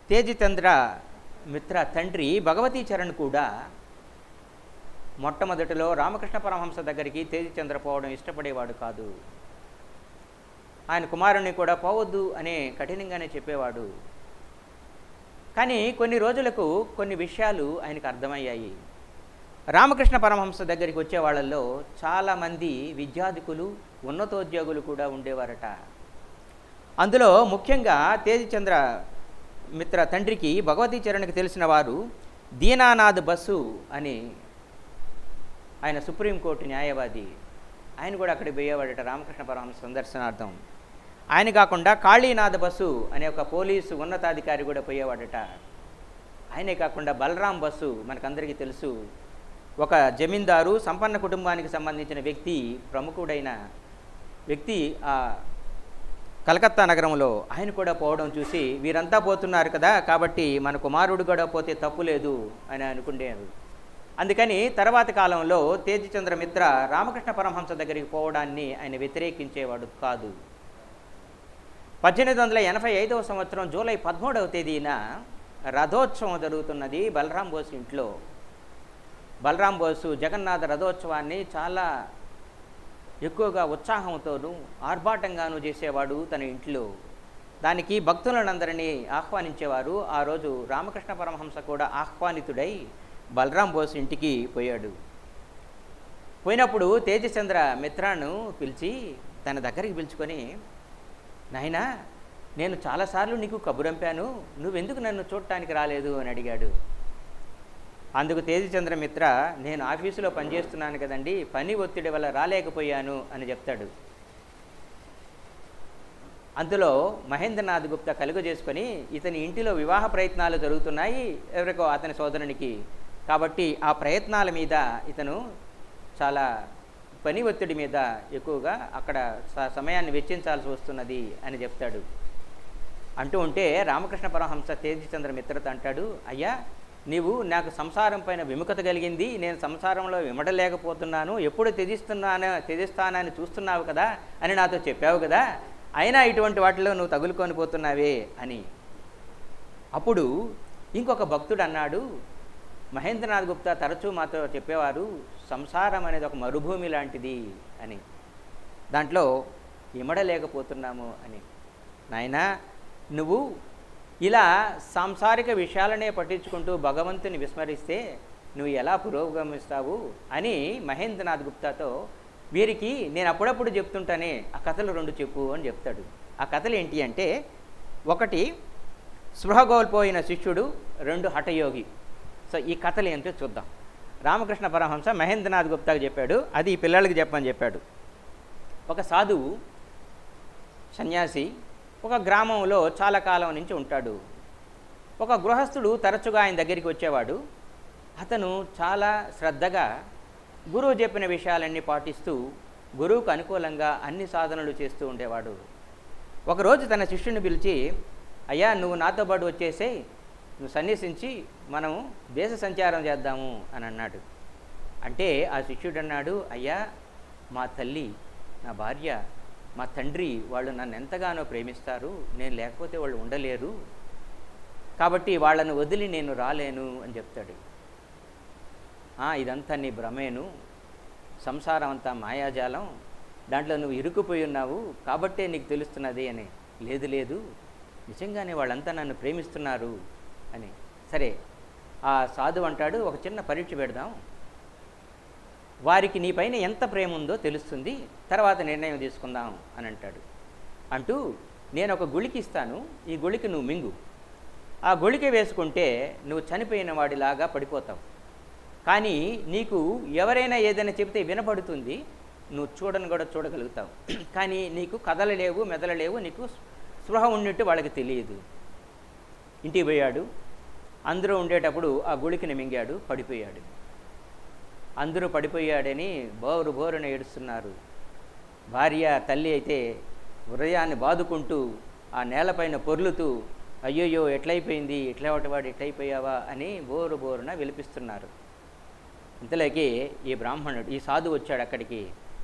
తేజచంద్ర మిత్ర తండ్రి భగవతీ చరణ్ కూడా మొట్టమొదటిలో రామకృష్ణ పరమహంస దగ్గరికి తేజచంద్ర పోవడం ఇష్టపడేవాడు కాదు ఆయన కుమారుని కూడా పోవద్దు అనే కఠినంగానే చెప్పేవాడు కానీ కొన్ని రోజులకు కొన్ని విషయాలు ఆయనకు అర్థమయ్యాయి రామకృష్ణ పరమహంస దగ్గరికి వచ్చే వాళ్ళల్లో చాలామంది విద్యాధికులు ఉన్నతోద్యోగులు కూడా ఉండేవారట అందులో ముఖ్యంగా తేజచంద్ర మిత్ర తండ్రికి భగవతీ చరణ్కి తెలిసిన వారు దీనానాథ్ బస్సు అని ఆయన సుప్రీంకోర్టు న్యాయవాది ఆయన కూడా అక్కడికి పోయేవాడట రామకృష్ణ పరమహంస సందర్శనార్థం ఆయన కాకుండా కాళీనాథ బస్సు అనే ఒక పోలీసు ఉన్నతాధికారి కూడా పోయేవాడట ఆయనే కాకుండా బలరాం బస్సు మనకందరికీ తెలుసు ఒక జమీందారు సంపన్న కుటుంబానికి సంబంధించిన వ్యక్తి ప్రముఖుడైన వ్యక్తి ఆ కలకత్తా నగరంలో ఆయన కూడా పోవడం చూసి వీరంతా పోతున్నారు కదా కాబట్టి మన కుమారుడు కూడా పోతే తప్పు లేదు అని అనుకునేది అందుకని తర్వాతి కాలంలో తేజచంద్ర మిత్ర రామకృష్ణ పరమహంస దగ్గరికి పోవడాన్ని ఆయన వ్యతిరేకించేవాడు కాదు పద్దెనిమిది వందల ఎనభై ఐదవ సంవత్సరం జూలై పదమూడవ తేదీన రథోత్సవం జరుగుతున్నది బలరాం బోసు ఇంట్లో బలరాం బోసు జగన్నాథ రథోత్సవాన్ని చాలా ఎక్కువగా ఉత్సాహంతోనూ ఆర్భాటంగానూ చేసేవాడు తన ఇంట్లో దానికి భక్తులనందరినీ ఆహ్వానించేవారు ఆ రోజు రామకృష్ణ పరమహంస కూడా ఆహ్వానితుడై బలరాం బోస్ ఇంటికి పోయాడు పోయినప్పుడు తేజచంద్ర మిత్రాను పిలిచి తన దగ్గరికి పిలుచుకొని నాయనా నేను చాలాసార్లు నీకు కబురంపాను నువ్వెందుకు నన్ను చూడటానికి రాలేదు అని అడిగాడు అందుకు తేజచంద్ర మిత్ర నేను ఆఫీసులో పనిచేస్తున్నాను కదండి పని ఒత్తిడి వల్ల రాలేకపోయాను అని చెప్తాడు అందులో మహేంద్రనాథ్ గుప్తా కలుగు చేసుకొని ఇతని ఇంటిలో వివాహ ప్రయత్నాలు జరుగుతున్నాయి ఎవరికో అతని సోదరునికి కాబట్టి ఆ ప్రయత్నాల మీద ఇతను చాలా పని ఒత్తిడి మీద ఎక్కువగా అక్కడ స- సమయాన్ని వెచ్చించాల్సి వస్తున్నది అని చెప్తాడు అంటూ ఉంటే రామకృష్ణ పరమహంస తేజచంద్ర మిత్రత అంటాడు అయ్యా నీవు నాకు సంసారం పైన విముఖత కలిగింది నేను సంసారంలో విమడలేకపోతున్నాను ఎప్పుడు త్యజిస్తున్నాను త్యజిస్తానని చూస్తున్నావు కదా అని నాతో చెప్పావు కదా అయినా ఇటువంటి వాటిలో నువ్వు తగులుకొని పోతున్నావే అని అప్పుడు ఇంకొక భక్తుడు అన్నాడు మహేంద్రనాథ్ గుప్తా తరచూ మాతో చెప్పేవారు సంసారం అనేది ఒక మరుభూమి లాంటిది అని దాంట్లో ఇమడలేకపోతున్నాము అని నాయనా నువ్వు ఇలా సాంసారిక విషయాలనే పట్టించుకుంటూ భగవంతుని విస్మరిస్తే నువ్వు ఎలా పురోగమిస్తావు అని మహేంద్రనాథ్ గుప్తాతో వీరికి నేను అప్పుడప్పుడు చెప్తుంటానే ఆ కథలు రెండు చెప్పు అని చెప్తాడు ఆ కథలు ఏంటి అంటే ఒకటి స్పృహ కోల్పోయిన శిష్యుడు రెండు హఠయోగి సో ఈ కథలు ఏంటో చూద్దాం రామకృష్ణ పరమహంస మహేంద్రనాథ్ గుప్తాకి చెప్పాడు అది ఈ పిల్లలకి చెప్పని చెప్పాడు ఒక సాధువు సన్యాసి ఒక గ్రామంలో చాలా కాలం నుంచి ఉంటాడు ఒక గృహస్థుడు తరచుగా ఆయన దగ్గరికి వచ్చేవాడు అతను చాలా శ్రద్ధగా గురువు చెప్పిన విషయాలన్నీ పాటిస్తూ గురువుకు అనుకూలంగా అన్ని సాధనలు చేస్తూ ఉండేవాడు ఒకరోజు తన శిష్యుని పిలిచి అయ్యా నువ్వు నాతో పాటు వచ్చేసే నువ్వు సన్యసించి మనం దేశ సంచారం చేద్దాము అని అన్నాడు అంటే ఆ శిష్యుడు అన్నాడు అయ్యా మా తల్లి నా భార్య మా తండ్రి వాళ్ళు నన్ను ఎంతగానో ప్రేమిస్తారు నేను లేకపోతే వాళ్ళు ఉండలేరు కాబట్టి వాళ్ళను వదిలి నేను రాలేను అని చెప్తాడు "ఆ, ఇదంతా నీ భ్రమేను సంసారం అంతా మాయాజాలం దాంట్లో నువ్వు ఇరుక్కుపోయి ఉన్నావు కాబట్టే నీకు తెలుస్తున్నది అని లేదు లేదు నిజంగానే వాళ్ళంతా నన్ను ప్రేమిస్తున్నారు అని సరే ఆ సాధువు అంటాడు ఒక చిన్న పరీక్ష పెడదాం వారికి నీపైన ఎంత ప్రేమ ఉందో తెలుస్తుంది తర్వాత నిర్ణయం తీసుకుందాం అని అంటాడు అంటూ నేను ఒక గుళికి ఇస్తాను ఈ గుళికి నువ్వు మింగు ఆ గుళిక వేసుకుంటే నువ్వు చనిపోయిన వాడిలాగా పడిపోతావు కానీ నీకు ఎవరైనా ఏదైనా చెబితే వినపడుతుంది నువ్వు చూడని కూడా చూడగలుగుతావు కానీ నీకు కదలలేవు మెదలలేవు నీకు స్పృహ ఉన్నట్టు వాళ్ళకి తెలియదు ఇంటికి పోయాడు అందరూ ఉండేటప్పుడు ఆ గుళికని మింగాడు పడిపోయాడు అందరూ పడిపోయాడని బోరు బోరున ఏడుస్తున్నారు భార్య తల్లి అయితే హృదయాన్ని బాదుకుంటూ ఆ నేలపైన పొర్లుతూ అయ్యోయ్యో ఎట్లయిపోయింది ఎట్లా వాడు ఎట్లయిపోయావా అని బోరు బోరున విలిపిస్తున్నారు ఇంతలోకి ఈ బ్రాహ్మణుడు ఈ సాధువు వచ్చాడు అక్కడికి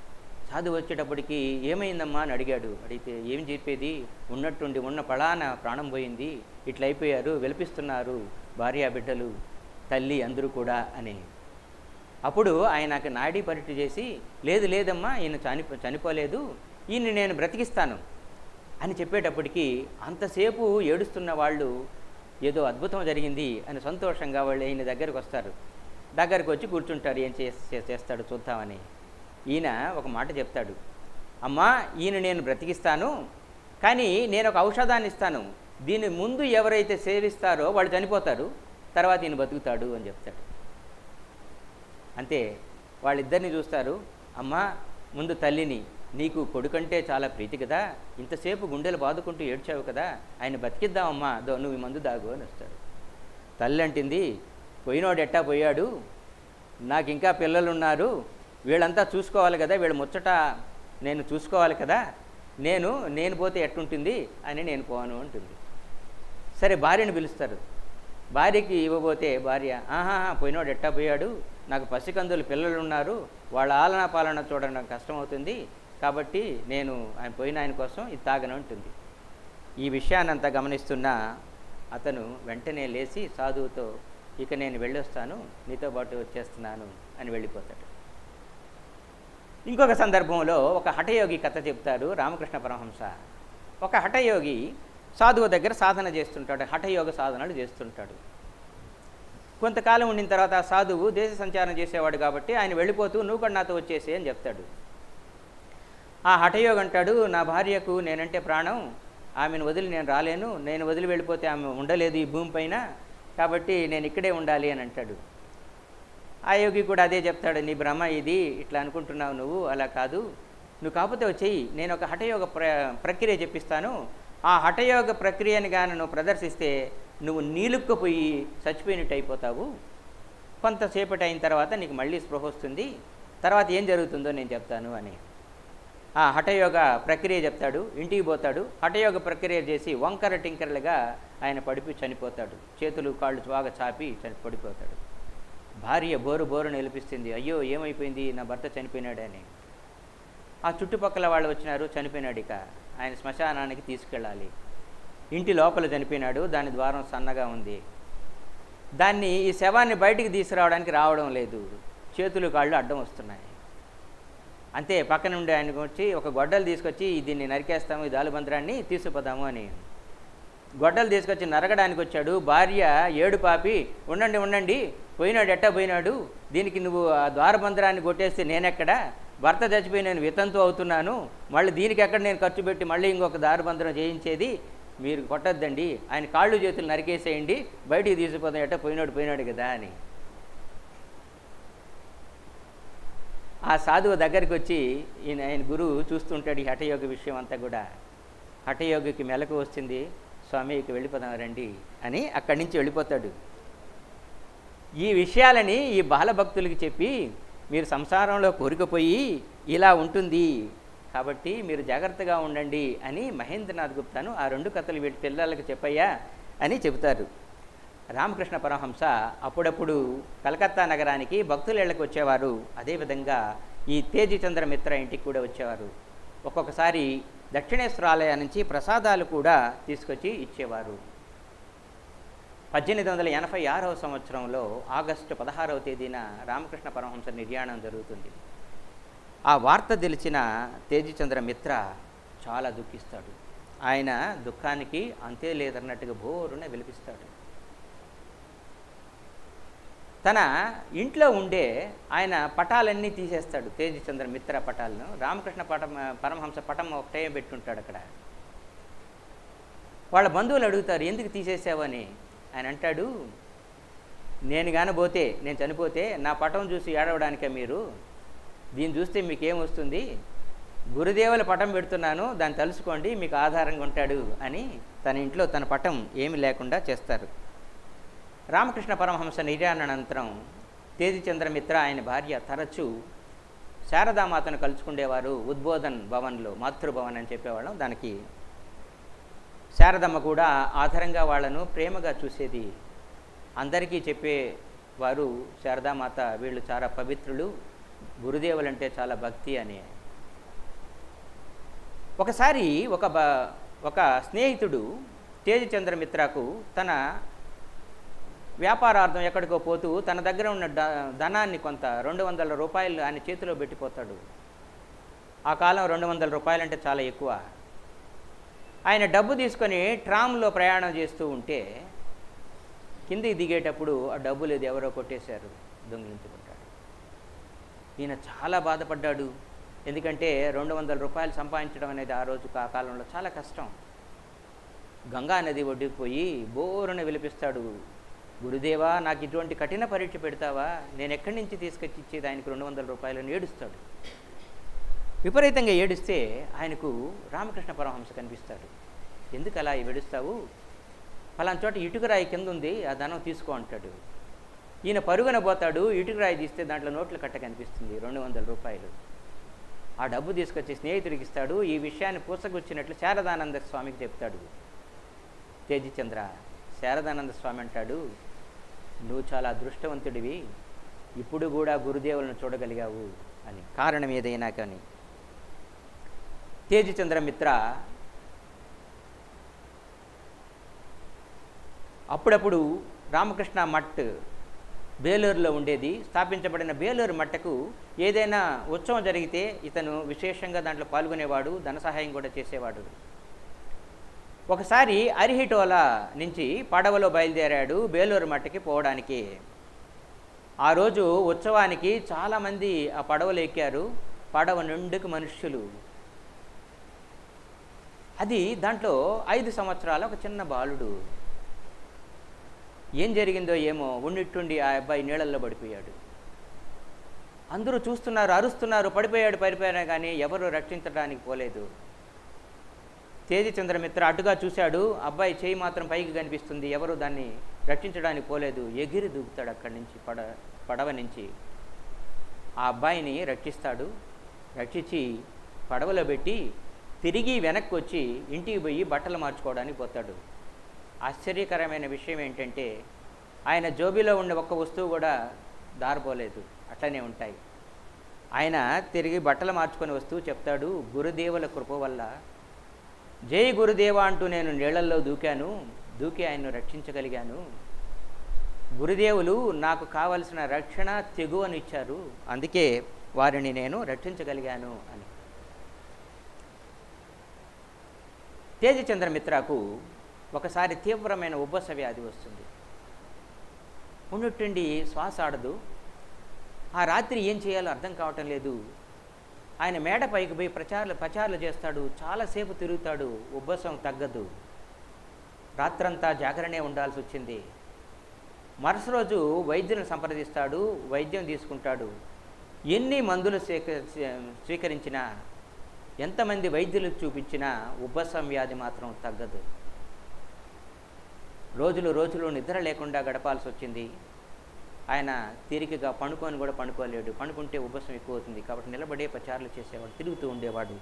సాధువు వచ్చేటప్పటికి ఏమైందమ్మా అని అడిగాడు అడిగితే ఏం చెప్పేది ఉన్నట్టుండి ఉన్న పళాన ప్రాణం పోయింది ఇట్లా అయిపోయారు వెలిపిస్తున్నారు భార్య బిడ్డలు తల్లి అందరూ కూడా అని అప్పుడు ఆయనకు నాడీ పరీక్ష చేసి లేదు లేదమ్మా ఈయన చనిపో చనిపోలేదు ఈయన్ని నేను బ్రతికిస్తాను అని చెప్పేటప్పటికి అంతసేపు ఏడుస్తున్న వాళ్ళు ఏదో అద్భుతం జరిగింది అని సంతోషంగా వాళ్ళు ఈయన దగ్గరకు వస్తారు దగ్గరకు వచ్చి కూర్చుంటారు ఏం చేస్- చేస్తాడు చూద్దామని ఈయన ఒక మాట చెప్తాడు అమ్మా ఈయన నేను బ్రతికిస్తాను కానీ నేను ఒక ఔషధాన్ని ఇస్తాను దీని ముందు ఎవరైతే సేవిస్తారో వాళ్ళు చనిపోతారు తర్వాత ఈయన బతుకుతాడు అని చెప్తాడు అంతే వాళ్ళిద్దరిని చూస్తారు అమ్మా ముందు తల్లిని నీకు కొడుకంటే చాలా ప్రీతి కదా ఇంతసేపు గుండెలు బాదుకుంటూ ఏడ్చావు కదా ఆయన బతికిద్దామమ్మా దో నువ్వు ఈ మందు దాగు అని వస్తాడు తల్లి అంటుంది పోయినోడు ఎట్టా పోయాడు నాకు ఇంకా పిల్లలు ఉన్నారు వీళ్ళంతా చూసుకోవాలి కదా వీళ్ళ ముచ్చట నేను చూసుకోవాలి కదా నేను నేను పోతే ఎట్టుంటుంది అని నేను పోను అంటుంది సరే భార్యని పిలుస్తారు భార్యకి ఇవ్వబోతే భార్య ఆహా పోయినోడు ఎట్టా పోయాడు నాకు పసికందులు పిల్లలు ఉన్నారు వాళ్ళ ఆలనా పాలన చూడడం కష్టమవుతుంది కాబట్టి నేను ఆయన పోయిన ఆయన కోసం ఇది తాగను ఉంటుంది ఈ విషయాన్నంతా గమనిస్తున్న అతను వెంటనే లేచి సాధువుతో ఇక నేను వెళ్ళొస్తాను నీతో పాటు వచ్చేస్తున్నాను అని వెళ్ళిపోతాడు ఇంకొక సందర్భంలో ఒక హఠయోగి కథ చెప్తారు రామకృష్ణ పరమహంస ఒక హఠయోగి సాధువు దగ్గర సాధన చేస్తుంటాడు హఠయోగ సాధనలు చేస్తుంటాడు కొంతకాలం ఉండిన తర్వాత ఆ సాధువు దేశ సంచారం చేసేవాడు కాబట్టి ఆయన వెళ్ళిపోతూ నువ్వు కూడా నాతో వచ్చేసే అని చెప్తాడు ఆ హఠయోగ అంటాడు నా భార్యకు నేనంటే ప్రాణం ఆమెను వదిలి నేను రాలేను నేను వదిలి వెళ్ళిపోతే ఆమె ఉండలేదు ఈ భూమి పైన కాబట్టి నేను ఇక్కడే ఉండాలి అని అంటాడు ఆ యోగి కూడా అదే చెప్తాడు నీ భ్రమ ఇది ఇట్లా అనుకుంటున్నావు నువ్వు అలా కాదు నువ్వు కాకపోతే వచ్చేయి నేను ఒక హఠయోగ ప్ర ప్రక్రియ చెప్పిస్తాను ఆ హఠయోగ ప్రక్రియని కానీ నువ్వు ప్రదర్శిస్తే నువ్వు నీలుక్కుపోయి చచ్చిపోయినట్టు అయిపోతావు కొంతసేపటి అయిన తర్వాత నీకు మళ్ళీ స్పృహ వస్తుంది తర్వాత ఏం జరుగుతుందో నేను చెప్తాను అని ఆ హఠయోగ ప్రక్రియ చెప్తాడు ఇంటికి పోతాడు హఠయోగ ప్రక్రియ చేసి వంకర టింకరలుగా ఆయన పడిపి చనిపోతాడు చేతులు కాళ్ళు బాగా చాపి చని పడిపోతాడు భార్య బోరు బోరు నిలిపిస్తుంది అయ్యో ఏమైపోయింది నా భర్త చనిపోయినాడని ఆ చుట్టుపక్కల వాళ్ళు వచ్చినారు చనిపోయినాడు ఇక ఆయన శ్మశానానికి తీసుకెళ్ళాలి ఇంటి లోపల చనిపోయినాడు దాని ద్వారం సన్నగా ఉంది దాన్ని ఈ శవాన్ని బయటికి తీసుకురావడానికి రావడం లేదు చేతులు కాళ్ళు అడ్డం వస్తున్నాయి అంతే పక్కన ఉండే ఆయనకు వచ్చి ఒక గొడ్డలు తీసుకొచ్చి దీన్ని నరికేస్తాము ఈ దాలుబంద్రాన్ని తీసుకుపోదాము అని గొడ్డలు తీసుకొచ్చి నరగడానికి వచ్చాడు భార్య ఏడు పాపి ఉండండి ఉండండి పోయినాడు ఎట్టా పోయినాడు దీనికి నువ్వు ఆ ద్వారబంధరాన్ని కొట్టేస్తే నేనెక్కడ భర్త చచ్చిపోయి నేను వితంతు అవుతున్నాను మళ్ళీ దీనికి ఎక్కడ నేను ఖర్చు పెట్టి మళ్ళీ ఇంకొక దారబంధరం చేయించేది మీరు కొట్టద్దండి ఆయన కాళ్ళు చేతులు నరికేసేయండి బయటికి తీసుకుపోతాం ఎట్ట పోయినాడు పోయినాడు కదా అని ఆ సాధువు దగ్గరికి వచ్చి ఈయన ఆయన గురువు చూస్తుంటాడు ఈ హఠయోగ విషయం అంతా కూడా హఠయోగికి మెలకు వస్తుంది స్వామి ఇక వెళ్ళిపోదాం రండి అని అక్కడి నుంచి వెళ్ళిపోతాడు ఈ విషయాలని ఈ బాలభక్తులకి చెప్పి మీరు సంసారంలో కోరికపోయి ఇలా ఉంటుంది కాబట్టి మీరు జాగ్రత్తగా ఉండండి అని మహేంద్రనాథ్ గుప్తాను ఆ రెండు కథలు వీటి పిల్లలకు చెప్పయ్యా అని చెబుతారు రామకృష్ణ పరమహంస అప్పుడప్పుడు కలకత్తా నగరానికి భక్తుల ఇళ్ళకి వచ్చేవారు అదేవిధంగా ఈ తేజచంద్ర మిత్ర ఇంటికి కూడా వచ్చేవారు ఒక్కొక్కసారి దక్షిణేశ్వరాలయ నుంచి ప్రసాదాలు కూడా తీసుకొచ్చి ఇచ్చేవారు పద్దెనిమిది వందల ఎనభై ఆరవ సంవత్సరంలో ఆగస్టు పదహారవ తేదీన రామకృష్ణ పరమహంస నిర్యాణం జరుగుతుంది ఆ వార్త తెలిసిన తేజచంద్ర మిత్ర చాలా దుఃఖిస్తాడు ఆయన దుఃఖానికి అంతే లేదన్నట్టుగా బోరున విలిపిస్తాడు తన ఇంట్లో ఉండే ఆయన పటాలన్నీ తీసేస్తాడు తేజచంద్ర మిత్ర పటాలను రామకృష్ణ పటం పరమహంస పటం ఒకటే పెట్టుంటాడు అక్కడ వాళ్ళ బంధువులు అడుగుతారు ఎందుకు తీసేసావు అని ఆయన అంటాడు నేను కానబోతే నేను చనిపోతే నా పటం చూసి ఏడవడానికే మీరు దీన్ని చూస్తే మీకేం వస్తుంది గురుదేవుల పటం పెడుతున్నాను దాన్ని తలుసుకోండి మీకు ఆధారంగా ఉంటాడు అని తన ఇంట్లో తన పటం ఏమి లేకుండా చేస్తారు రామకృష్ణ పరమహంస నిర్యాణానంతరం తేజచంద్ర మిత్ర ఆయన భార్య తరచూ శారదామాతను కలుసుకుండేవారు ఉద్బోధన్ భవన్లో మాతృభవన్ అని చెప్పేవాళ్ళం దానికి శారదమ్మ కూడా ఆధారంగా వాళ్ళను ప్రేమగా చూసేది అందరికీ చెప్పేవారు శారదామాత వీళ్ళు చాలా పవిత్రులు గురుదేవులంటే చాలా భక్తి అని ఒకసారి ఒక బ ఒక స్నేహితుడు తేజచంద్ర మిత్రకు తన వ్యాపారార్థం ఎక్కడికో పోతూ తన దగ్గర ఉన్న ద ధనాన్ని కొంత రెండు వందల రూపాయలు ఆయన చేతిలో పెట్టిపోతాడు ఆ కాలం రెండు వందల రూపాయలు అంటే చాలా ఎక్కువ ఆయన డబ్బు తీసుకొని ట్రామ్లో ప్రయాణం చేస్తూ ఉంటే కిందికి దిగేటప్పుడు ఆ డబ్బు లేదు ఎవరో కొట్టేశారు దొంగిలించుకుంటాడు ఈయన చాలా బాధపడ్డాడు ఎందుకంటే రెండు వందల రూపాయలు సంపాదించడం అనేది ఆ రోజు ఆ కాలంలో చాలా కష్టం గంగా నది ఒడ్డుకు పోయి బోరున విలిపిస్తాడు గురుదేవా నాకు ఇటువంటి కఠిన పరీక్ష పెడతావా నేను ఎక్కడి నుంచి తీసుకొచ్చి ఇచ్చేది ఆయనకు రెండు వందల రూపాయలని ఏడుస్తాడు విపరీతంగా ఏడిస్తే ఆయనకు రామకృష్ణ పరమహంస కనిపిస్తాడు ఎందుకు అలా ఏడుస్తావు ఫలానా చోట ఇటుకరాయి కింద ఉంది ఆ ధనం తీసుకో అంటాడు ఈయన పరుగున పోతాడు ఇటుకరాయి తీస్తే దాంట్లో నోట్ల కట్ట కనిపిస్తుంది రెండు వందల రూపాయలు ఆ డబ్బు తీసుకొచ్చి స్నేహితుడికి ఇస్తాడు ఈ విషయాన్ని పూసగుచ్చినట్లు శారదానంద స్వామికి చెప్తాడు తేజచంద్ర శారదానంద స్వామి అంటాడు నువ్వు చాలా అదృష్టవంతుడివి ఇప్పుడు కూడా గురుదేవులను చూడగలిగావు అని కారణం ఏదైనా కానీ తేజచంద్ర మిత్ర అప్పుడప్పుడు రామకృష్ణ మట్ బేలూరులో ఉండేది స్థాపించబడిన బేలూరు మట్టకు ఏదైనా ఉత్సవం జరిగితే ఇతను విశేషంగా దాంట్లో పాల్గొనేవాడు ధన సహాయం కూడా చేసేవాడు ఒకసారి అరిహిటోలా నుంచి పడవలో బయలుదేరాడు బేలూరు మట్టకి పోవడానికి ఆ రోజు ఉత్సవానికి చాలామంది ఆ పడవలు ఎక్కారు పడవ నిండుకు మనుష్యులు అది దాంట్లో ఐదు సంవత్సరాల ఒక చిన్న బాలుడు ఏం జరిగిందో ఏమో ఉండిట్టుండి ఆ అబ్బాయి నీళ్ళల్లో పడిపోయాడు అందరూ చూస్తున్నారు అరుస్తున్నారు పడిపోయాడు పడిపోయాడు కానీ ఎవరు రక్షించడానికి పోలేదు తేజచంద్రమిత్ర అటుగా చూశాడు అబ్బాయి చేయి మాత్రం పైకి కనిపిస్తుంది ఎవరు దాన్ని రక్షించడానికి పోలేదు ఎగిరి దూకుతాడు అక్కడి నుంచి పడ పడవ నుంచి ఆ అబ్బాయిని రక్షిస్తాడు రక్షించి పడవలో పెట్టి తిరిగి వెనక్కి వచ్చి ఇంటికి పోయి బట్టలు మార్చుకోవడానికి పోతాడు ఆశ్చర్యకరమైన విషయం ఏంటంటే ఆయన జోబీలో ఉన్న ఒక్క వస్తువు కూడా దారిపోలేదు అట్లనే ఉంటాయి ఆయన తిరిగి బట్టలు మార్చుకొని వస్తూ చెప్తాడు గురుదేవుల కృప వల్ల జై గురుదేవ అంటూ నేను నీళ్లల్లో దూకాను దూకి ఆయన్ను రక్షించగలిగాను గురుదేవులు నాకు కావలసిన రక్షణ తెగువనిచ్చారు అందుకే వారిని నేను రక్షించగలిగాను అని తేజచంద్ర మిత్రకు ఒకసారి తీవ్రమైన ఉబ్బస వ్యాధి వస్తుంది ఉన్నట్టుండి శ్వాస ఆడదు ఆ రాత్రి ఏం చేయాలో అర్థం కావటం లేదు ఆయన మేడ పైకి పోయి ప్రచారాలు ప్రచారాలు చేస్తాడు చాలాసేపు తిరుగుతాడు ఉబ్బసం తగ్గదు రాత్రంతా జాగరణే ఉండాల్సి వచ్చింది మరుసటి రోజు వైద్యులను సంప్రదిస్తాడు వైద్యం తీసుకుంటాడు ఎన్ని మందులు స్వీక స్వీకరించినా ఎంతమంది వైద్యులకు చూపించినా ఉబ్బసం వ్యాధి మాత్రం తగ్గదు రోజులు రోజులు నిద్ర లేకుండా గడపాల్సి వచ్చింది ఆయన తీరికగా పండుకొని కూడా పండుకోలేడు పండుకుంటే ఉబ్బసం ఎక్కువ అవుతుంది కాబట్టి నిలబడే ప్రచారాలు చేసేవాడు తిరుగుతూ ఉండేవాడు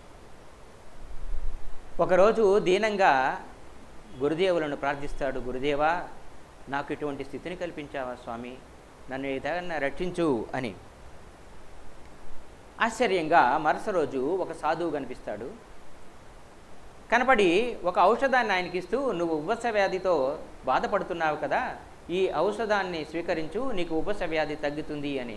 ఒకరోజు దీనంగా గురుదేవులను ప్రార్థిస్తాడు గురుదేవా నాకు ఇటువంటి స్థితిని కల్పించావా స్వామి నన్ను ఏదైనా రక్షించు అని ఆశ్చర్యంగా మరుస రోజు ఒక సాధువు కనిపిస్తాడు కనపడి ఒక ఔషధాన్ని ఆయనకి ఇస్తూ నువ్వు ఉబ్బస వ్యాధితో బాధపడుతున్నావు కదా ఈ ఔషధాన్ని స్వీకరించు నీకు ఉబ్బస వ్యాధి తగ్గుతుంది అని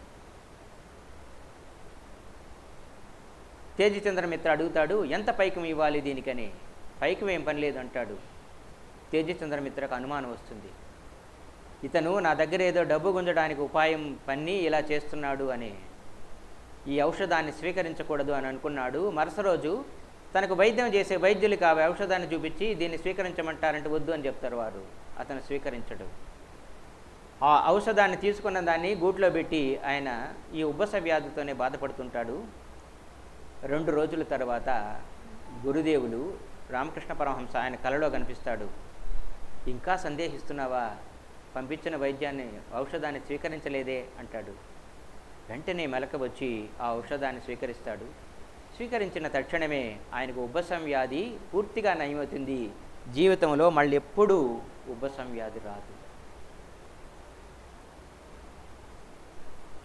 తేజచంద్ర మిత్ర అడుగుతాడు ఎంత పైకం ఇవ్వాలి దీనికని పైకం ఏం పని లేదు అంటాడు తేజచంద్ర మిత్రకు అనుమానం వస్తుంది ఇతను నా దగ్గర ఏదో డబ్బు గుంజడానికి ఉపాయం పన్ని ఇలా చేస్తున్నాడు అని ఈ ఔషధాన్ని స్వీకరించకూడదు అని అనుకున్నాడు మరుస రోజు తనకు వైద్యం చేసే వైద్యులకు ఆ ఔషధాన్ని చూపించి దీన్ని స్వీకరించమంటారంటే వద్దు అని చెప్తారు వారు అతను స్వీకరించడు ఆ ఔషధాన్ని తీసుకున్న దాన్ని గూట్లో పెట్టి ఆయన ఈ ఉబ్బస వ్యాధితోనే బాధపడుతుంటాడు రెండు రోజుల తర్వాత గురుదేవులు రామకృష్ణ పరమహంస ఆయన కలలో కనిపిస్తాడు ఇంకా సందేహిస్తున్నావా పంపించిన వైద్యాన్ని ఔషధాన్ని స్వీకరించలేదే అంటాడు వెంటనే మెలక వచ్చి ఆ ఔషధాన్ని స్వీకరిస్తాడు స్వీకరించిన తక్షణమే ఆయనకు ఉబ్బసం వ్యాధి పూర్తిగా నయమవుతుంది జీవితంలో మళ్ళీ ఎప్పుడూ ఉబ్బసం వ్యాధి రాదు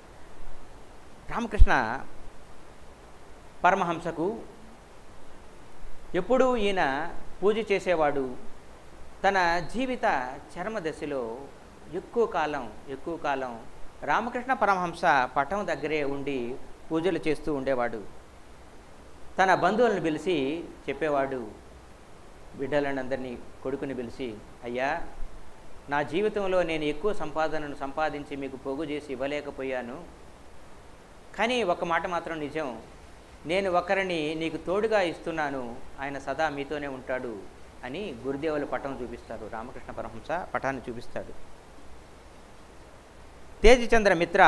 రామకృష్ణ పరమహంసకు ఎప్పుడూ ఈయన పూజ చేసేవాడు తన జీవిత చర్మ దశలో ఎక్కువ కాలం ఎక్కువ కాలం రామకృష్ణ పరమహంస పటం దగ్గరే ఉండి పూజలు చేస్తూ ఉండేవాడు తన బంధువులను పిలిచి చెప్పేవాడు బిడ్డలందరినీ కొడుకుని పిలిచి అయ్యా నా జీవితంలో నేను ఎక్కువ సంపాదనను సంపాదించి మీకు పోగు చేసి ఇవ్వలేకపోయాను కానీ ఒక మాట మాత్రం నిజం నేను ఒకరిని నీకు తోడుగా ఇస్తున్నాను ఆయన సదా మీతోనే ఉంటాడు అని గురుదేవుల పటం చూపిస్తారు రామకృష్ణ పరమహంస పటాన్ని చూపిస్తాడు తేజచంద్ర మిత్ర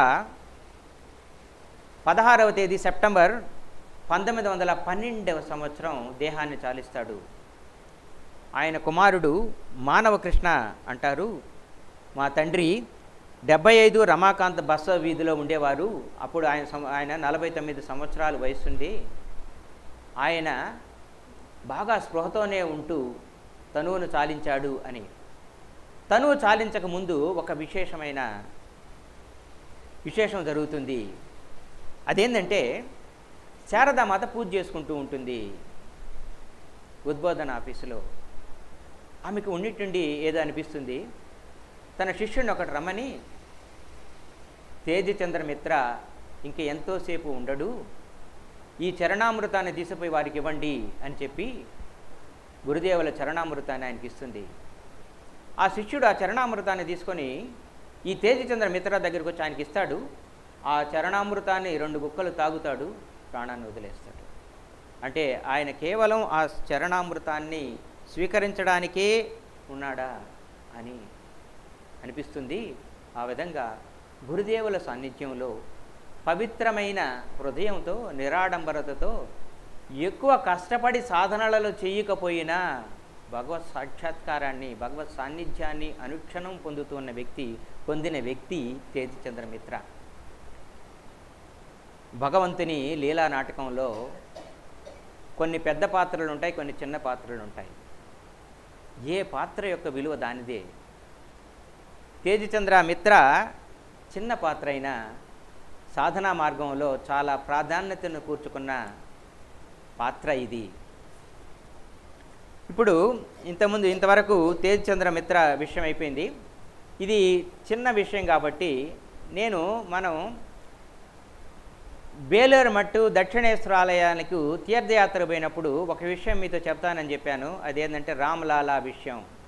పదహారవ తేదీ సెప్టెంబర్ పంతొమ్మిది వందల పన్నెండవ సంవత్సరం దేహాన్ని చాలిస్తాడు ఆయన కుమారుడు మానవ కృష్ణ అంటారు మా తండ్రి డెబ్బై ఐదు రమాకాంత్ బస్సు వీధిలో ఉండేవారు అప్పుడు ఆయన సం- ఆయన నలభై తొమ్మిది సంవత్సరాల వయసుంది ఆయన బాగా స్పృహతోనే ఉంటూ తనువును చాలించాడు అని తనువు చాలించక ముందు ఒక విశేషమైన విశేషం జరుగుతుంది అదేంటంటే శారదామాత పూజ చేసుకుంటూ ఉంటుంది ఉద్బోధన ఆఫీసులో ఆమెకు ఉన్నట్టుండి ఏదో అనిపిస్తుంది తన శిష్యుడిని ఒకటి రమ్మని తేజచంద్ర మిత్ర ఇంక ఎంతోసేపు ఉండడు ఈ చరణామృతాన్ని తీసిపోయి వారికి ఇవ్వండి అని చెప్పి గురుదేవుల చరణామృతాన్ని ఆయనకి ఇస్తుంది ఆ శిష్యుడు ఆ చరణామృతాన్ని తీసుకొని ఈ తేజచంద్ర మిత్ర దగ్గరికి వచ్చి ఆయనకి ఇస్తాడు ఆ చరణామృతాన్ని రెండు గుక్కలు తాగుతాడు ప్రాణాన్ని వదిలేస్తాడు అంటే ఆయన కేవలం ఆ చరణామృతాన్ని స్వీకరించడానికే ఉన్నాడా అని అనిపిస్తుంది ఆ విధంగా గురుదేవుల సాన్నిధ్యంలో పవిత్రమైన హృదయంతో నిరాడంబరతతో ఎక్కువ కష్టపడి సాధనలలో చేయకపోయినా భగవత్ సాక్షాత్కారాన్ని భగవత్ సాన్నిధ్యాన్ని అనుక్షణం పొందుతున్న వ్యక్తి పొందిన వ్యక్తి తేజచంద్ర మిత్ర భగవంతుని లీలా నాటకంలో కొన్ని పెద్ద పాత్రలు ఉంటాయి కొన్ని చిన్న పాత్రలు ఉంటాయి ఏ పాత్ర యొక్క విలువ దానిదే తేజచంద్ర మిత్ర చిన్న పాత్ర అయినా సాధనా మార్గంలో చాలా ప్రాధాన్యతను కూర్చుకున్న పాత్ర ఇది ఇప్పుడు ఇంతకుముందు ఇంతవరకు తేజచంద్ర మిత్ర విషయం అయిపోయింది ఇది చిన్న విషయం కాబట్టి నేను మనం బేలూరు మట్టు దక్షిణేశ్వర ఆలయానికి తీర్థయాత్ర పోయినప్పుడు ఒక విషయం మీతో చెప్తానని చెప్పాను అదేంటంటే రామ్లాలా విషయం